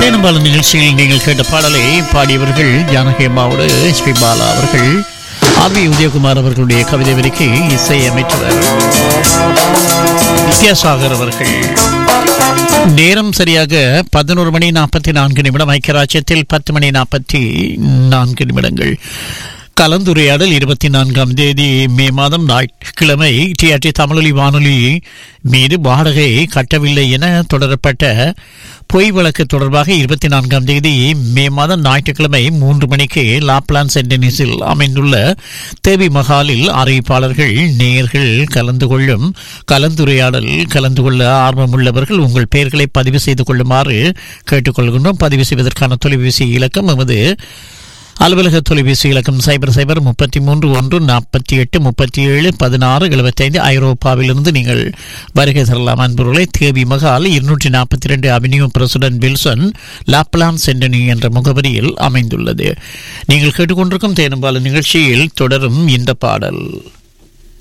தேனும்பாலம் நிகழ்ச்சியில் நீங்கள் கேட்ட பாடலை பாடியவர்கள் ஜானகேமாவோடு எஸ்பி பாலா அவர்கள் ஆர் வி உதயகுமார் அவர்களுடைய கவிதை வரிக்கு இசை அமைத்தவர் வித்யாசாகர் அவர்கள் நேரம் சரியாக பதினோரு மணி நாற்பத்தி நான்கு நிமிடம் ஐக்கியராஜ்யத்தில் பத்து மணி நாற்பத்தி நான்கு நிமிடங்கள் கலந்துரையாடல் இருபத்தி நான்காம் தேதி மே மாதம் ஞாயிற்றுக்கிழமை டிஆர்டி தமிழொலி வானொலி மீது வாடகை கட்டவில்லை என தொடரப்பட்ட பொய் வழக்கு தொடர்பாக இருபத்தி நான்காம் தேதி மே மாதம் ஞாயிற்றுக்கிழமை மூன்று மணிக்கு லாப்லான் சென்டனிஸில் அமைந்துள்ள தேவி மஹாலில் அறிவிப்பாளர்கள் நேயர்கள் கலந்து கொள்ளும் கலந்துரையாடல் கலந்து கொள்ள ஆர்வமுள்ளவர்கள் உங்கள் பெயர்களை பதிவு செய்து கொள்ளுமாறு கேட்டுக்கொள்கின்றோம் பதிவு செய்வதற்கான தொலைபேசி இலக்கம் எமது அலுவலக தொலைபேசி இலக்கம் சைபர் சைபர் முப்பத்தி மூன்று ஒன்று நாற்பத்தி எட்டு முப்பத்தி ஏழு பதினாறு எழுபத்தைந்து ஐரோப்பாவிலிருந்து நீங்கள் வருகை தரலாம் அன்புகளை தேவி மகால் இருநூற்றி நாற்பத்தி ரெண்டு அவென்யூ பிரசிடென்ட் வில்சன் லாப்லான் சென்டனி என்ற முகவரியில் அமைந்துள்ளது நீங்கள் கேட்டுக்கொண்டிருக்கும் தேனும்பால நிகழ்ச்சியில் தொடரும் இந்த பாடல்